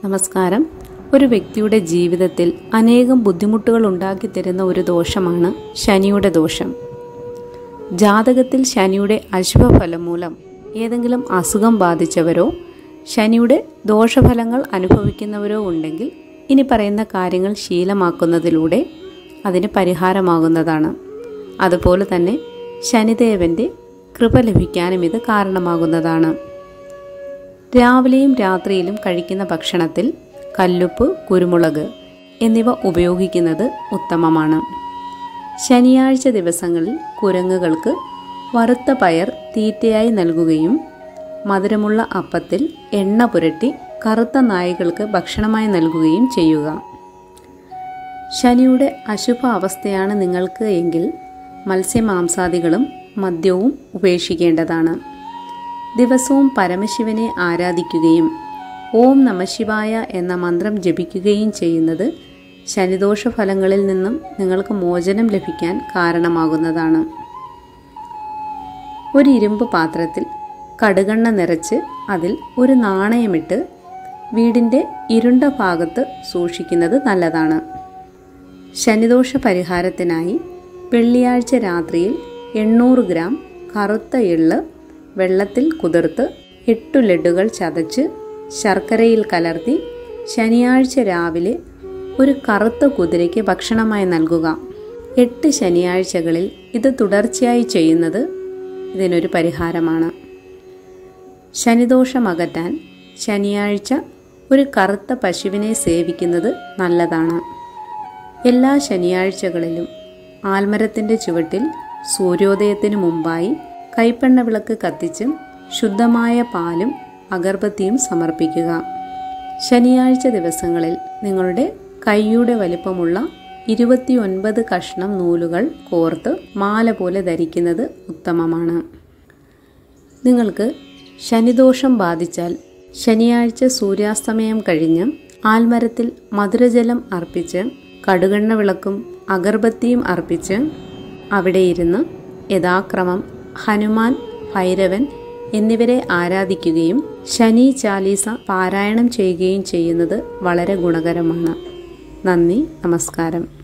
നമസ്കാരം ഒരു വ്യക്തിയുടെ ജീവിതത്തിൽ അനേകം ബുദ്ധിമുട്ടുകൾ ഉണ്ടാക്കി തരുന്ന ഒരു ദോഷമാണ് ശനിയുടെ ദോഷം ജാതകത്തിൽ ശനിയുടെ അശുഭഫലം മൂലം ഏതെങ്കിലും അസുഖം ബാധിച്ചവരോ ശനിയുടെ ദോഷഫലങ്ങൾ അനുഭവിക്കുന്നവരോ ഉണ്ടെങ്കിൽ ഇനി പറയുന്ന കാര്യങ്ങൾ ശീലമാക്കുന്നതിലൂടെ അതിന് പരിഹാരമാകുന്നതാണ് അതുപോലെ തന്നെ ശനിദേവന്റെ കൃപ ലഭിക്കാനും ഇത് കാരണമാകുന്നതാണ് രാവിലെയും രാത്രിയിലും കഴിക്കുന്ന ഭക്ഷണത്തിൽ കല്ലുപ്പ് കുരുമുളക് എന്നിവ ഉപയോഗിക്കുന്നത് ഉത്തമമാണ് ശനിയാഴ്ച ദിവസങ്ങളിൽ കുരങ്ങുകൾക്ക് വറുത്ത പയർ തീറ്റയായി നൽകുകയും മധുരമുള്ള അപ്പത്തിൽ എണ്ണ പുരട്ടി കറുത്ത നായ്കൾക്ക് ഭക്ഷണമായി നൽകുകയും ചെയ്യുക ശനിയുടെ അശുഭ അവസ്ഥയാണ് നിങ്ങൾക്ക് എങ്കിൽ മത്സ്യമാംസാദികളും മദ്യവും ഉപേക്ഷിക്കേണ്ടതാണ് ദിവസവും പരമശിവനെ ആരാധിക്കുകയും ഓം നമശിവായ എന്ന മന്ത്രം ജപിക്കുകയും ചെയ്യുന്നത് ശനിദോഷ ഫലങ്ങളിൽ നിന്നും നിങ്ങൾക്ക് മോചനം ലഭിക്കാൻ കാരണമാകുന്നതാണ് ഒരു ഇരുമ്പ് പാത്രത്തിൽ കടുകെണ്ണ നിറച്ച് അതിൽ ഒരു നാണയമിട്ട് വീടിൻ്റെ ഇരുണ്ട ഭാഗത്ത് സൂക്ഷിക്കുന്നത് നല്ലതാണ് ശനിദോഷ പരിഹാരത്തിനായി വെള്ളിയാഴ്ച രാത്രിയിൽ എണ്ണൂറ് ഗ്രാം കറുത്ത എള്ള് വെള്ളത്തിൽ കുതിർത്ത് എട്ടു ലഡുകൾ ചതച്ച് ശർക്കരയിൽ കലർത്തി ശനിയാഴ്ച രാവിലെ ഒരു കറുത്ത കുതിരയ്ക്ക് ഭക്ഷണമായി നൽകുക എട്ട് ശനിയാഴ്ചകളിൽ ഇത് തുടർച്ചയായി ചെയ്യുന്നത് ഇതിനൊരു പരിഹാരമാണ് ശനിദോഷം അകറ്റാൻ ശനിയാഴ്ച ഒരു കറുത്ത പശുവിനെ സേവിക്കുന്നത് നല്ലതാണ് എല്ലാ ശനിയാഴ്ചകളിലും ആൽമരത്തിൻ്റെ ചുവട്ടിൽ സൂര്യോദയത്തിനു മുമ്പായി കൈപ്പെണ്ണ വിളക്ക് കത്തിച്ചും ശുദ്ധമായ പാലും അഗർബത്തിയും സമർപ്പിക്കുക ശനിയാഴ്ച ദിവസങ്ങളിൽ നിങ്ങളുടെ കൈയുടെ വലിപ്പമുള്ള ഇരുപത്തിയൊൻപത് കഷ്ണം നൂലുകൾ കോർത്ത് മാല പോലെ ധരിക്കുന്നത് ഉത്തമമാണ് നിങ്ങൾക്ക് ശനിദോഷം ബാധിച്ചാൽ ശനിയാഴ്ച സൂര്യാസ്തമയം കഴിഞ്ഞ് ആൽമരത്തിൽ മധുരജലം അർപ്പിച്ച് കടുകെണ്ണ വിളക്കും അഗർബത്തിയും അർപ്പിച്ച് അവിടെ ഇരുന്ന് യഥാക്രമം ഹനുമാൻ ഭൈരവൻ എന്നിവരെ ആരാധിക്കുകയും ശനി ചാലീസ പാരായണം ചെയ്യുകയും ചെയ്യുന്നത് വളരെ ഗുണകരമാണ് നന്ദി നമസ്കാരം